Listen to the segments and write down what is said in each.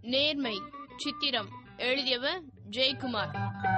நேர்மை சித்திரம் எழுதியவர் ஜெயக்குமார்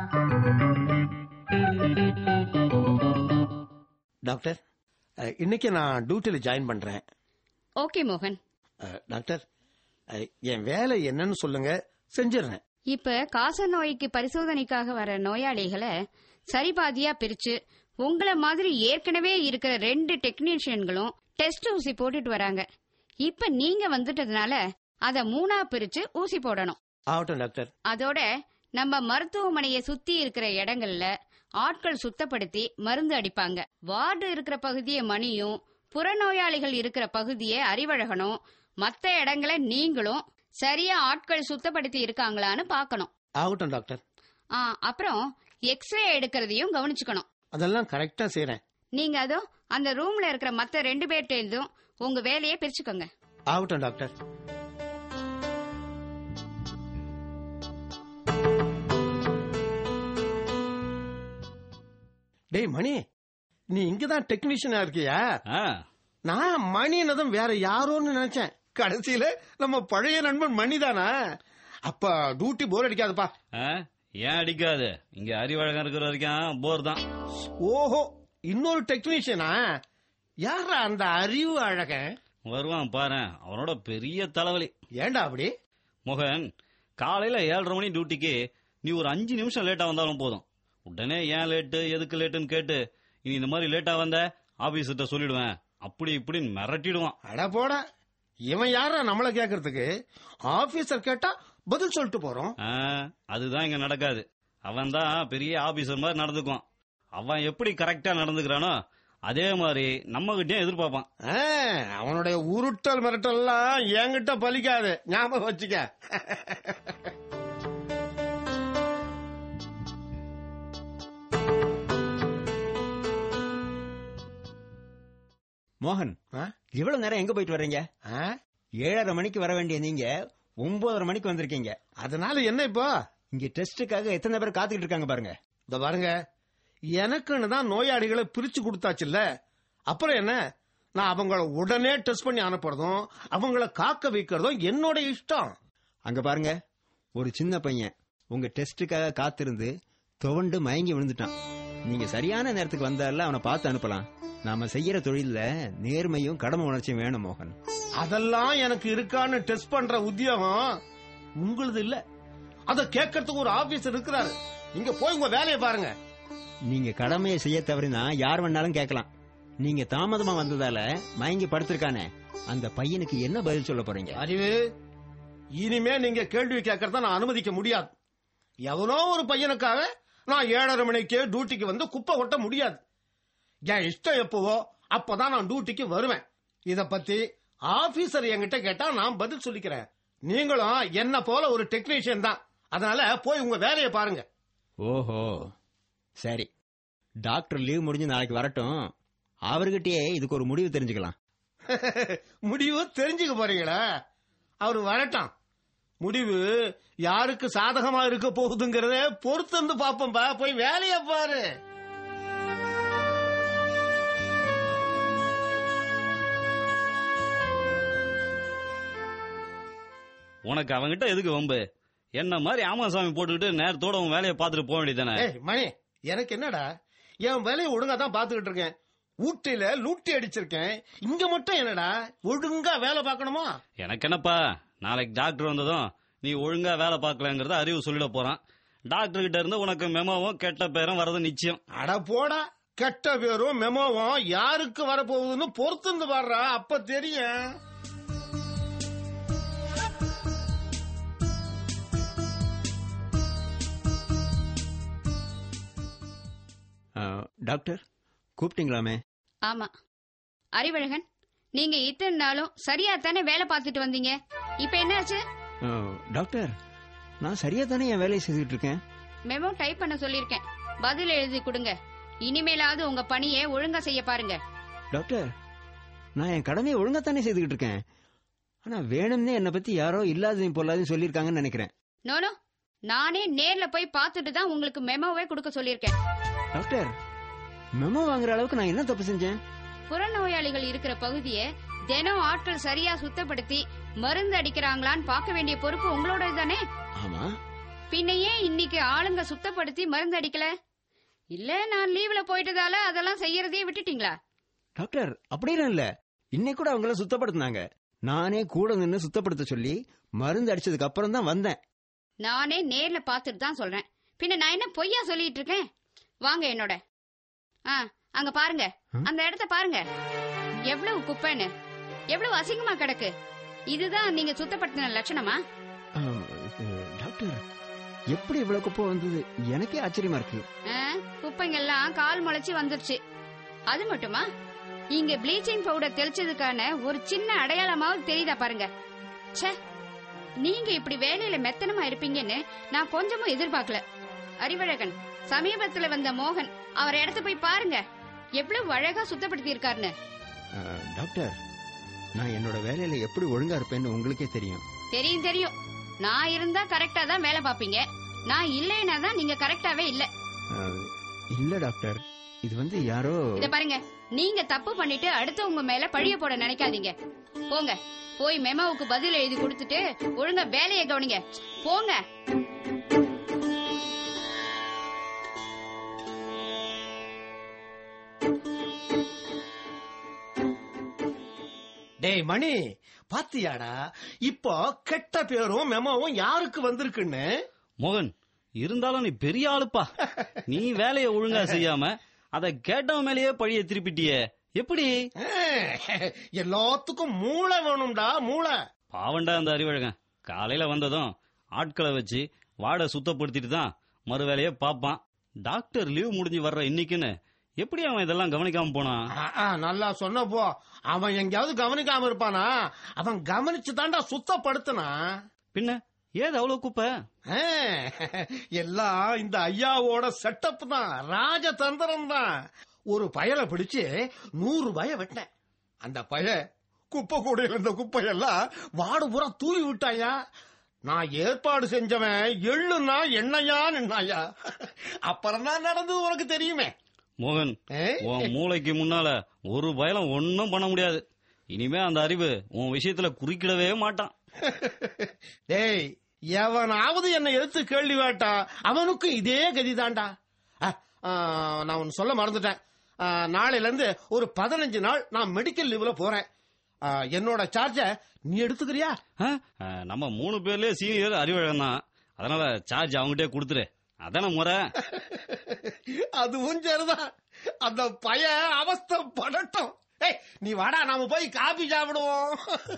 டாக்டர் அஹ், இன்னைக்கு நான் டியூட்டில ஜாயின் பண்றேன் ஓகே மோகன் அஹ், டாக்டர் அஹ், என் வேலை என்னன்னு சொல்லுங்க செஞ்சிடறேன் இப்ப காச நோய்க்கு பரிசோதனைக்காக வர நோயாளிகளை சரிபாதியா பிரிச்சு உங்கள மாதிரி ஏற்கனவே இருக்கிற ரெண்டு டெக்னீஷியன்களும் டெஸ்ட் ஊசி போட்டுட்டு வராங்க இப்ப நீங்க வந்துட்டதுனால அத மூணா பிரிச்சு ஊசி போடணும் ஆகட்டும் டாக்டர் அதோட நம்ம மருத்துவமனையை சுத்தி இருக்கிற இடங்கள்ல ஆட்கள் சுத்தப்படுத்தி மருந்து அடிப்பாங்க வார்டு இருக்கிற பகுதியை மணியும் புறநோயாளிகள் இருக்கிற பகுதியை அறிவழகனும் மத்த இடங்களை நீங்களும் சரியா ஆட்கள் சுத்தப்படுத்தி இருக்காங்களான்னு பார்க்கணும் ஆகட்டும் டாக்டர் ஆ, அப்புறம் எக்ஸ்ரே எடுக்கிறதையும் கவனிச்சுக்கணும் அதெல்லாம் கரெக்டா செய்றேன் நீங்க அதோ அந்த ரூம்ல இருக்கிற மத்த ரெண்டு பேர்ட்டேந்தும் உங்க வேலையை பிரிச்சுக்கோங்க ஆகட்டும் டாக்டர் டேய் மணி நீ இங்கதான் டெக்னீஷியனா இருக்கியா ஆ நான் மணினதும் வேற யாரோன்னு நினைச்சேன் கடைசியில நம்ம பழைய நண்பன் மணிதானா அப்ப டியூட்டி போர் அடிக்காதுப்பா ஆ, ஏன் அடிக்காது இங்க அறிவழகம் இருக்கிற வரைக்கும் போர் தான் ஓஹோ இன்னொரு டெக்னீஷியனா யாரா அந்த அறிவு அழகன் வருவான் பாரு அவனோட பெரிய தலைவலி ஏன்டா அப்படி மோகன் காலையில ஏழரை மணி டியூட்டிக்கு நீ ஒரு அஞ்சு நிமிஷம் லேட்டா வந்தாலும் போதும் உடனே ஏன் லேட்டு எதுக்கு லேட்டுன்னு கேட்டு நீ இந்த மாதிரி லேட்டா வந்த ஆபீஸ்கிட்ட சொல்லிடுவேன் அப்படி இப்படின்னு மிரட்டிடுவான் அட போடா இவன் யாரா நம்மள கேக்குறதுக்கு ஆபீசர் கேட்டா பதில் சொல்லிட்டு போறோம் ஆ, அதுதான் இங்க நடக்காது அவன் தான் பெரிய ஆபீசர் மாதிரி நடந்துக்குவான் அவன் எப்படி கரெக்டா நடந்துக்கிறானோ அதே மாதிரி நம்ம கிட்டயும் எதிர்பார்ப்பான் ஆ, அவனுடைய உருட்டல் மிரட்டல்லாம் என்கிட்ட பலிக்காது ஞாபகம் வச்சுக்க மோகன் ஆ? இவ்வளவு நேரம் எங்க போயிட்டு வர்றீங்க ஆ? ஏழரை மணிக்கு வர வேண்டிய நீங்க ஒன்பதரை மணிக்கு வந்திருக்கீங்க அதனால என்ன இப்போ இங்க டெஸ்டுக்காக எத்தனை பேர் காத்துக்கிட்டு இருக்காங்க பாருங்க இந்த பாருங்க எனக்குன்னு தான் நோயாளிகளை பிரிச்சு கொடுத்தாச்சுல்ல அப்புறம் என்ன நான் அவங்கள உடனே டெஸ்ட் பண்ணி அனுப்புறதும் அவங்கள காக்க வைக்கிறதும் என்னோட இஷ்டம் அங்க பாருங்க ஒரு சின்ன பையன் உங்க டெஸ்டுக்காக காத்திருந்து துவண்டு மயங்கி விழுந்துட்டான் நீங்க சரியான நேரத்துக்கு வந்தால அவனை பார்த்து அனுப்பலாம் நாம செய்யற தொழில்ல நேர்மையும் கடமை உணர்ச்சியும் வேணும் மோகன் அதெல்லாம் எனக்கு இருக்கான்னு டெஸ்ட் பண்ற உத்தியோகம் உங்களுது இல்ல அத கேட்கறதுக்கு ஒரு ஆபீசர் இருக்கிறாரு நீங்க போய் உங்க வேலையை பாருங்க நீங்க கடமையை செய்ய தவறினா யார் வேணாலும் கேட்கலாம் நீங்க தாமதமா வந்ததால மயங்கி படுத்திருக்கானே அந்த பையனுக்கு என்ன பதில் சொல்ல போறீங்க அறிவு இனிமே நீங்க கேள்வி கேட்கறத நான் அனுமதிக்க முடியாது எவனோ ஒரு பையனுக்காக நான் ஏழரை மணிக்கு டியூட்டிக்கு வந்து குப்பை கொட்ட முடியாது என் இஷ்டம் எப்பவோ அப்பதான் நான் டியூட்டிக்கு வருவேன் இத பத்தி ஆபீசர் என்கிட்ட கேட்டா நான் பதில் சொல்லிக்கிறேன் நீங்களும் என்ன போல ஒரு டெக்னீஷியன் தான் அதனால போய் உங்க வேலையை பாருங்க ஓஹோ சரி டாக்டர் லீவ் முடிஞ்சு நாளைக்கு வரட்டும் அவர்கிட்டயே இதுக்கு ஒரு முடிவு தெரிஞ்சுக்கலாம் முடிவு தெரிஞ்சுக்க போறீங்களா அவர் வரட்டும் முடிவு யாருக்கு சாதகமா இருக்க போகுதுங்கிறத பொறுத்து வந்து பாப்போம்பா போய் வேலைய பாரு உனக்கு அவன்கிட்ட எதுக்கு வம்பு என்ன மாதிரி ஆமாசாமி போட்டுக்கிட்டு நேரத்தோட உன் வேலையை பார்த்துட்டு போக வேண்டியதானே ஏய் மணி எனக்கு என்னடா என் வேலையை ஒழுங்கா தான் பாத்துக்கிட்டு இருக்கேன் ஊட்டில லூட்டி அடிச்சிருக்கேன் இங்க மட்டும் என்னடா ஒழுங்கா வேலை பார்க்கணுமா எனக்கு என்னப்பா நாளைக்கு டாக்டர் வந்ததும் நீ ஒழுங்கா வேலை பார்க்கலங்கிறத அறிவு சொல்லிட போறான் டாக்டர் கிட்ட இருந்து உனக்கு மெமோவும் கெட்ட பேரும் வர்றது நிச்சயம் அட போடா கெட்ட பேரும் மெமோவும் யாருக்கு வரப்போகுதுன்னு பொறுத்து இருந்து பாடுறா அப்ப தெரியும் ஆ, டாக்டர் கூப்பிட்டீங்களாமே ஆமா அறிவழகன் நீங்க இத்தனை நாளும் சரியா தானே வேலை பார்த்துட்டு வந்தீங்க இப்ப என்னாச்சு ஆ, டாக்டர் நான் சரியா தானே என் வேலையை செய்துட்டு இருக்கேன் மெமோ டைப் பண்ண சொல்லிருக்கேன் பதில் எழுதி கொடுங்க இனிமேலாவது உங்க பணியை ஒழுங்கா செய்ய பாருங்க டாக்டர் நான் என் கடமையை ஒழுங்கா தானே செய்துகிட்டு இருக்கேன் ஆனா வேணும்னே என்னை பத்தி யாரோ இல்லாததையும் பொல்லாதையும் சொல்லியிருக்காங்கன்னு நினைக்கிறேன் நோனோ நானே நேர்ல போய் பார்த்துட்டு தான் உங்களுக்கு மெமோவே கொடுக்க சொல்லியிருக்கேன் டாக்டர் மெமோ வாங்குற அளவுக்கு நான் என்ன தப்பு செஞ்சேன் புறநோயாளிகள் இருக்கிற பகுதியை தினம் ஆட்கள் சரியா சுத்தப்படுத்தி மருந்து அடிக்கிறாங்களான்னு பார்க்க வேண்டிய பொறுப்பு உங்களோட தானே ஆமா பின்ன ஏன் இன்னைக்கு ஆளுங்க சுத்தப்படுத்தி மருந்து அடிக்கல இல்ல நான் லீவ்ல போயிட்டதால அதெல்லாம் செய்யறதே விட்டுட்டீங்களா டாக்டர் அப்படிலாம் இல்ல இன்னைக்கு கூட அவங்கள சுத்தப்படுத்தினாங்க நானே கூட நின்னு சுத்தப்படுத்த சொல்லி மருந்து அடிச்சதுக்கு அப்புறம் தான் வந்தேன் நானே நேர்ல பார்த்துட்டு தான் சொல்றேன் பின்ன நான் என்ன பொய்யா சொல்லிட்டு இருக்கேன் வாங்க என்னோட ஆ அங்க பாருங்க ம்? அந்த இடத்த பாருங்க எவ்வளவு குப்பைன்னு எவ்வளவு அசிங்கமா கிடக்கு இதுதான் நீங்க சுத்தப்படுத்தின லட்சணமா ஆம், அஹ், டாக்டர் எப்படி இவ்வளவு குப்பை வந்தது எனக்கே ஆச்சரியமா இருக்கு ஆ, குப்பைங்கெல்லாம் கால் முளைச்சு வந்துருச்சு அது மட்டுமா இங்க ப்ளீச்சிங் பவுடர் தெளிச்சதுக்கான ஒரு சின்ன அடையாளமாவது தெரியுதா பாருங்க ச்சே நீங்க இப்படி வேலையில மெத்தனமா இருப்பீங்கன்னு நான் கொஞ்சமும் எதிர்பார்க்கல அறிவழகன் சமீபத்துல வந்த மோகன் அவர் இடத்த போய் பாருங்க எவ்வளவு அழகா சுத்தப்படுத்தி இருக்காருன்னு அஹ், டாக்டர் நான் என்னோட வேலையில எப்படி ஒழுங்கா இருப்பேன்னு உங்களுக்கே தெரியும் தெரியும் தெரியும் நான் இருந்தா கரெக்டா தான் வேலை பாப்பீங்க நான் இல்லைன்னா தான் நீங்க கரெக்டாவே இல்ல அஹ், இல்ல டாக்டர் இது வந்து யாரோ இத பாருங்க நீங்க தப்பு பண்ணிட்டு அடுத்தவங்க மேல பழிய போட நினைக்காதீங்க போங்க போய் மெமோவுக்கு பதில் எழுதி கொடுத்துட்டு ஒழுங்கா வேலையை கவனிங்க போங்க டேய் மணி பாத்தியாடா இப்போ கெட்ட பேரும் மெமோவும் யாருக்கு வந்திருக்குன்னு மோகன் இருந்தாலும் நீ பெரிய ஆளுப்பா நீ வேலையை ஒழுங்கா செய்யாம அத கேட்டவன் மேலேயே பழிய திருப்பிட்டியே எப்படி அஹ், எல்லாத்துக்கும் மூளை வேணும்டா மூளை பாவண்டா அந்த அறிவழகன் காலையில வந்ததும் ஆட்களை வச்சு வாடை சுத்தப்படுத்திட்டு தான் மறு வேலையை பார்ப்பான் டாக்டர் லீவ் முடிஞ்சு வர்ற இன்னைக்குன்னு எப்படி அவன் இதெல்லாம் கவனிக்காம போனான் ஆ, ஆ, நல்லா சொன்ன போ அவன் எங்கேயாவது கவனிக்காம இருப்பானா அவன் கவனிச்சு தாண்டா சுத்தப்படுத்தினா பின்ன ஏது அவ்வளவு குப்பை அஹ், எல்லாம் இந்த ஐயாவோட செட்டப் தான் ராஜதந்திரம் தான் ஒரு பயலை பிடிச்சு நூறு பய வெட்டினேன் அந்த பய குப்பை கூடையில் இருந்த குப்பையெல்லாம் வாடு பூரா தூவி விட்டாயா நான் ஏற்பாடு செஞ்சவன் எள்ளுனா என்னையா நின்னாயா அப்புறம் தான் நடந்தது உனக்கு தெரியுமே மோகன் ஏய்? உன் மூளைக்கு முன்னால ஒரு பயலம் ஒன்னும் பண்ண முடியாது இனிமே அந்த அறிவு உன் விஷயத்துல குறுக்கிடவே மாட்டான் டேய் எவனாவது என்னை எடுத்து கேள்வி வேட்டா அவனுக்கும் இதே கதிதான்டா அஹ், ஆ, நான் ஒன்னு சொல்ல மறந்துட்டேன் ஆ, நாளையில இருந்து ஒரு பதினஞ்சு நாள் நான் மெடிக்கல் லீவ்ல போறேன் ஆ, என்னோட சார்ஜ நீ எடுத்துக்கிறியா ஆ? ஆ, நம்ம மூணு பேர்லயே சீனியர் அறிவழகன் தான் அதனால சார்ஜ் அவங்ககிட்டே கொடுத்துரு அதான முறை அதுவும் சரிதான் அந்த பய அவஸ்தை படட்டும் ஏய் நீ வாடா நாம போய் காபி சாப்பிடுவோம்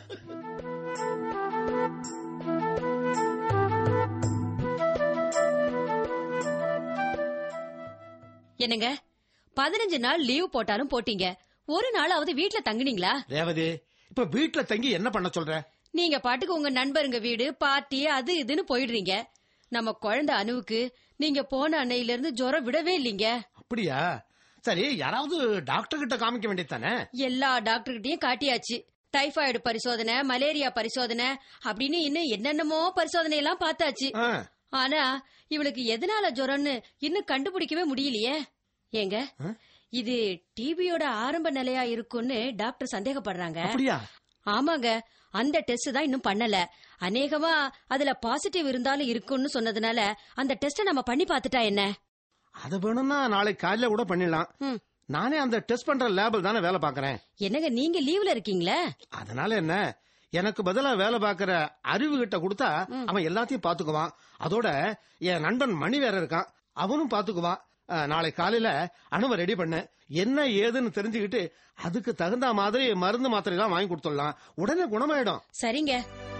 என்னங்க பதினஞ்சு நாள் லீவ் போட்டாலும் போட்டீங்க ஒரு நாளாவது வீட்ல தங்குனீங்களா ரேவதி இப்ப வீட்டுல தங்கி என்ன பண்ண சொல்ற நீங்க பாட்டுக்கு உங்க நண்பருங்க வீடு பார்ட்டி அது இதுன்னு போயிடுறீங்க நம்ம குழந்தை அணுவுக்கு நீங்க போன அன்னையில இருந்து ஜுரம் விடவே இல்லைங்க அப்படியா சரி யாராவது டாக்டர் கிட்ட காமிக்க வேண்டியது தானே எல்லா டாக்டர்கிட்டயும் காட்டியாச்சு டைபாய்டு பரிசோதனை மலேரியா பரிசோதனை அப்படின்னு இன்னும் என்னென்னமோ பரிசோதனை எல்லாம் பார்த்தாச்சு ஆ, ஆனா இவளுக்கு எதனால ஜுரம்னு இன்னும் கண்டுபிடிக்கவே முடியலையே ஏங்க ஆ? இது டிபியோட ஆரம்ப நிலையா இருக்கும்னு டாக்டர் சந்தேகப்படுறாங்க அப்படியா ஆமாங்க அந்த டெஸ்ட் தான் இன்னும் பண்ணல அநேகமா அதுல பாசிட்டிவ் இருந்தாலும் இருக்கும்னு சொன்னதுனால அந்த டெஸ்ட நம்ம பண்ணி பார்த்துட்டா என்ன அத வேணும்னா நாளைக்கு காலையில கூட பண்ணிடலாம் ம். நானே அந்த டெஸ்ட் பண்ற லேபில் தானே வேலை பாக்குறேன் என்னங்க நீங்க லீவ்ல இருக்கீங்களே அதனால என்ன எனக்கு பதிலா வேலை பாக்குற அறிவு கிட்ட கொடுத்தா அவன் எல்லாத்தையும் பாத்துக்குவான் அதோட என் நண்பன் மணி வேற இருக்கான் அவனும் பாத்துக்குவான் அஹ், நாளை காலையில அணுவை ரெடி பண்ண என்ன ஏதுன்னு தெரிஞ்சுக்கிட்டு அதுக்கு தகுந்த மாதிரி மருந்து மாத்திரை எல்லாம் வாங்கி கொடுத்துடலாம் உடனே குணமாயிடும் சரிங்க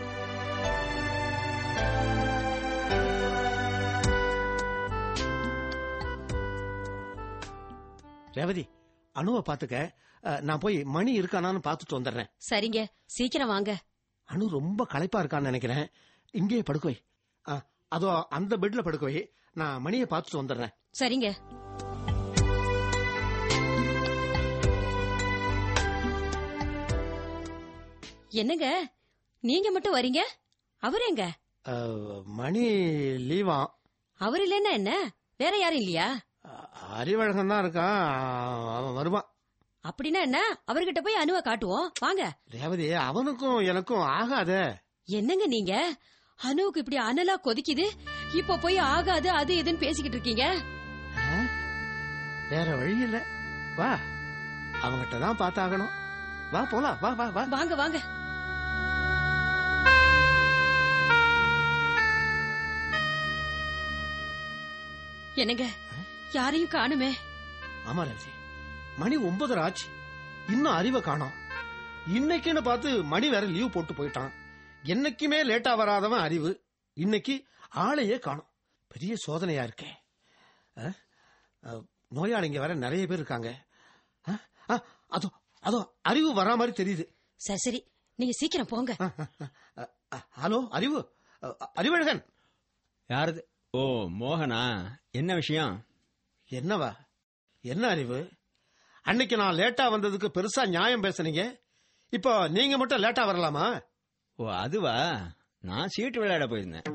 ரேவதி அணுவை பாத்துக்க அஹ், நான் போய் மணி இருக்கானான்னு பாத்துட்டு வந்துடுறேன் சரிங்க சீக்கிரம் வாங்க அணு ரொம்ப களைப்பா இருக்கான்னு நினைக்கிறேன் இங்கேயே படுக்க வை ஆ, அதோ அந்த பெட்ல படுக்க வை நான் மணியை பார்த்துட்டு வந்துடுறேன் சரிங்க என்னங்க நீங்க மட்டும் வரீங்க அவர் எங்க ஆ, மணி லீவாம் அவர் இல்லைன்னா என்ன வேற யாரும் இல்லையா அ- அறிவழகன் தான் இருக்கான் அவன் வருவான் அப்படின்னா என்ன அவர்கிட்ட போய் அணுவை காட்டுவோம் வாங்க ரேவதி அவனுக்கும் எனக்கும் ஆகாதே என்னங்க நீங்க அணுவுக்கு இப்படி அனலா கொதிக்குது இப்ப போய் ஆகாது அது இதுன்னு பேசிக்கிட்டு இருக்கீங்க ஆ? வேற வழி இல்ல வா அவங்கிட்ட தான் பார்த்தாகணும் வா போலாம் வா வா வா வாங்க வாங்க என்னங்க யாரையும் காணுமே ஆமா ரவி மணி ஒன்பதரை ஆச்சு இன்னும் அறிவை காணோம் இன்னைக்குன்னு பார்த்து மணி வேற லீவ் போட்டு போயிட்டான் என்னைக்குமே லேட்டா வராதவன் அறிவு இன்னைக்கு ஆளையே காணோம் பெரிய சோதனையா இருக்கே ஆ? ஆ, நோயாளிங்க வேற நிறைய பேர் இருக்காங்க ஆ? ஆ, அதோ அதோ அறிவு வரா மாதிரி தெரியுது சரி சரி நீங்க சீக்கிரம் போங்க ஆ, ஆ, ஆ, ஆ, ஹலோ அறிவு ஆ, அறிவழகன் யாரது ஓ மோகனா என்ன விஷயம் என்னவா என்ன அறிவு அன்னைக்கு நான் லேட்டா வந்ததுக்கு பெருசா நியாயம் பேசுனீங்க இப்போ நீங்க மட்டும் லேட்டா வரலாமா ஓ அதுவா நான் சீட்டு விளையாட போயிருந்தேன்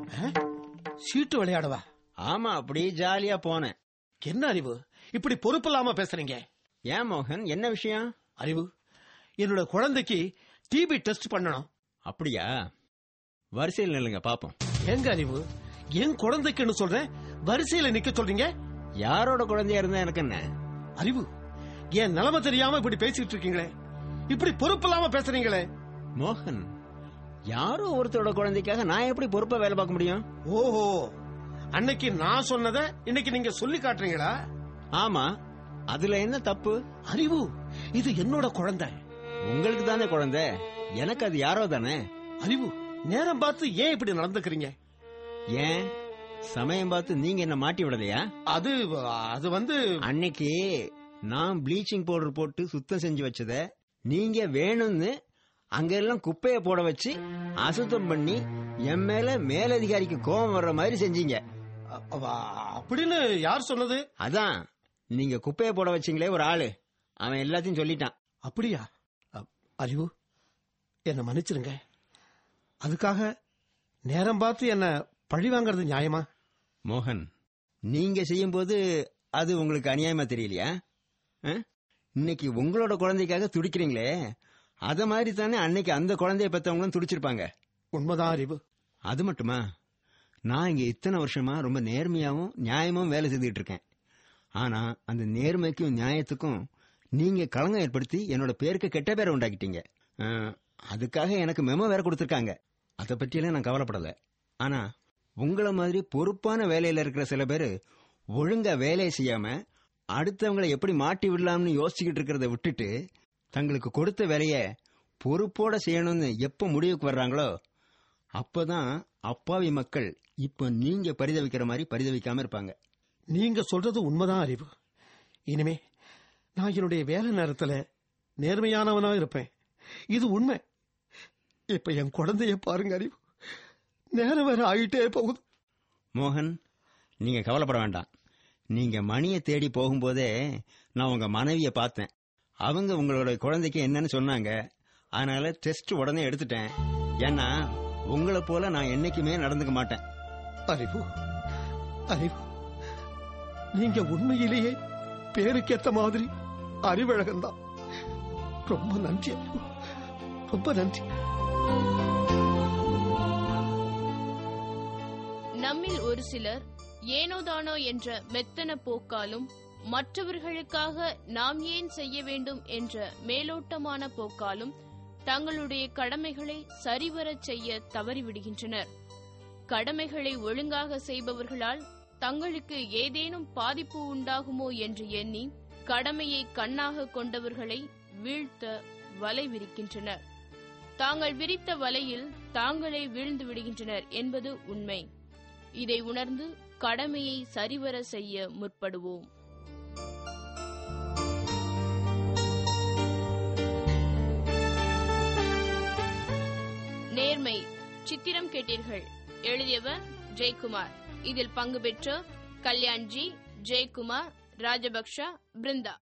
சீட்டு விளையாடவா ஆமா அப்படி ஜாலியா போனேன் என்ன அறிவு இப்படி பொறுப்பு இல்லாம பேசுறீங்க ஏன் மோகன் என்ன விஷயம் அறிவு என்னோட குழந்தைக்கு டிபி டெஸ்ட் பண்ணணும் அப்படியா வரிசையில் நில்லுங்க பாப்போம் எங்க அறிவு என் குழந்தைக்குன்னு சொல்றேன் வரிசையில நிக்க சொல்றீங்க யாரோட குழந்தையா இருந்தா எனக்கு என்ன அறிவு என் நிலைமை தெரியாம இப்படி பேசிட்டு இருக்கீங்களே இப்படி பொறுப்பு இல்லாம பேசுறீங்களே மோகன் யாரோ ஒருத்தரோட குழந்தைக்காக நான் எப்படி பொறுப்பா வேலை பார்க்க முடியும் ஓஹோ அன்னைக்கு நான் சொன்னதை இன்னைக்கு நீங்க சொல்லி காட்டுறீங்களா ஆமா அதுல என்ன தப்பு அறிவு இது என்னோட குழந்தை உங்களுக்கு தானே குழந்தை எனக்கு அது யாரோ தானே அறிவு நேரம் பார்த்து ஏன் இப்படி நடந்துக்கிறீங்க ஏன் சமயம் பார்த்து நீங்க என்ன மாட்டி விடலையா அது அது வந்து அன்னைக்கு நான் ப்ளீச்சிங் பவுடர் போட்டு சுத்தம் செஞ்சு வச்சத நீங்க வேணும்னு அங்க எல்லாம் குப்பைய போட வச்சு அசுத்தம் பண்ணி என் மேல மேலதிகாரிக்கு கோபம் வர்ற மாதிரி செஞ்சீங்க அ- அவ- அப்படின்னு யார் சொன்னது அதான் நீங்க குப்பைய போட வச்சீங்களே ஒரு ஆளு அவன் எல்லாத்தையும் சொல்லிட்டான் அப்படியா அ, அறிவு என்ன மன்னிச்சிருங்க அதுக்காக நேரம் பார்த்து என்ன பழி வாங்குறது நியாயமா மோகன் நீங்க செய்யும்போது அது உங்களுக்கு அநியாயமா தெரியலையா ஆ? இன்னைக்கு உங்களோட குழந்தைக்காக துடிக்கிறீங்களே அத மாதிரி தானே அன்னைக்கு அந்த குழந்தைய பெத்தவங்களும் துடிச்சிருப்பாங்க உண்மைதான் அறிவு அது மட்டுமா நான் இங்க இத்தனை வருஷமா ரொம்ப நேர்மையாவும் நியாயமும் வேலை செஞ்சுட்டு இருக்கேன் ஆனா அந்த நேர்மைக்கும் நியாயத்துக்கும் நீங்க களங்கம் ஏற்படுத்தி என்னோட பேருக்கு கெட்ட பேரை உண்டாக்கிட்டீங்க அஹ், அதுக்காக எனக்கு மெமோ வேற கொடுத்துருக்காங்க அதை பற்றியெல்லாம் நான் கவலைப்படல ஆனா உங்கள மாதிரி பொறுப்பான வேலையில இருக்கிற சில பேர் ஒழுங்கா வேலையை செய்யாம அடுத்தவங்களை எப்படி மாட்டி விடலாம்னு யோசிச்சுக்கிட்டு இருக்கிறத விட்டுட்டு தங்களுக்கு கொடுத்த வேலைய பொறுப்போட செய்யணும்னு எப்ப முடிவுக்கு வர்றாங்களோ அப்பதான் அப்பாவி மக்கள் இப்ப நீங்க பரிதவிக்கிற மாதிரி பரிதவிக்காம இருப்பாங்க நீங்க சொல்றது உண்மைதான் அறிவு இனிமே நான் என்னுடைய வேலை நேரத்துல நேர்மையானவனா இருப்பேன் இது உண்மை இப்ப என் குழந்தைய பாருங்க அறிவு நேரம் வேற ஆயிட்டே போகுது மோகன் நீங்க கவலைப்பட வேண்டாம் நீங்க மணியை தேடி போகும்போதே நான் உங்க மனைவிய பார்த்தேன் அவங்க உங்களோட குழந்தைக்கு என்னன்னு சொன்னாங்க அதனால டெஸ்ட் உடனே எடுத்துட்டேன் ஏன்னா உங்களை போல நான் என்னைக்குமே நடந்துக்க மாட்டேன் அறிவு அறிவு நீங்க உண்மையிலேயே பேருக்கேத்த மாதிரி அறிவழகன் தான் ரொம்ப நன்றி அறிவு ரொம்ப நன்றி நம்மில் ஒரு சிலர் ஏனோதானோ என்ற மெத்தன போக்காலும் மற்றவர்களுக்காக நாம் ஏன் செய்ய வேண்டும் என்ற மேலோட்டமான போக்காலும் தங்களுடைய கடமைகளை சரிவரச் செய்ய தவறிவிடுகின்றனர் கடமைகளை ஒழுங்காக செய்பவர்களால் தங்களுக்கு ஏதேனும் பாதிப்பு உண்டாகுமோ என்று எண்ணி கடமையை கண்ணாக கொண்டவர்களை வீழ்த்த வலை விரிக்கின்றனர் தாங்கள் விரித்த வலையில் தாங்களே வீழ்ந்து விடுகின்றனர் என்பது உண்மை இதை உணர்ந்து கடமையை சரிவர செய்ய முற்படுவோம் நேர்மை சித்திரம் கேட்டீர்கள் எழுதியவர் ஜெயக்குமார் இதில் பங்கு பெற்ற கல்யாண்ஜி ஜெயக்குமார் ராஜபக்ஷ பிருந்தா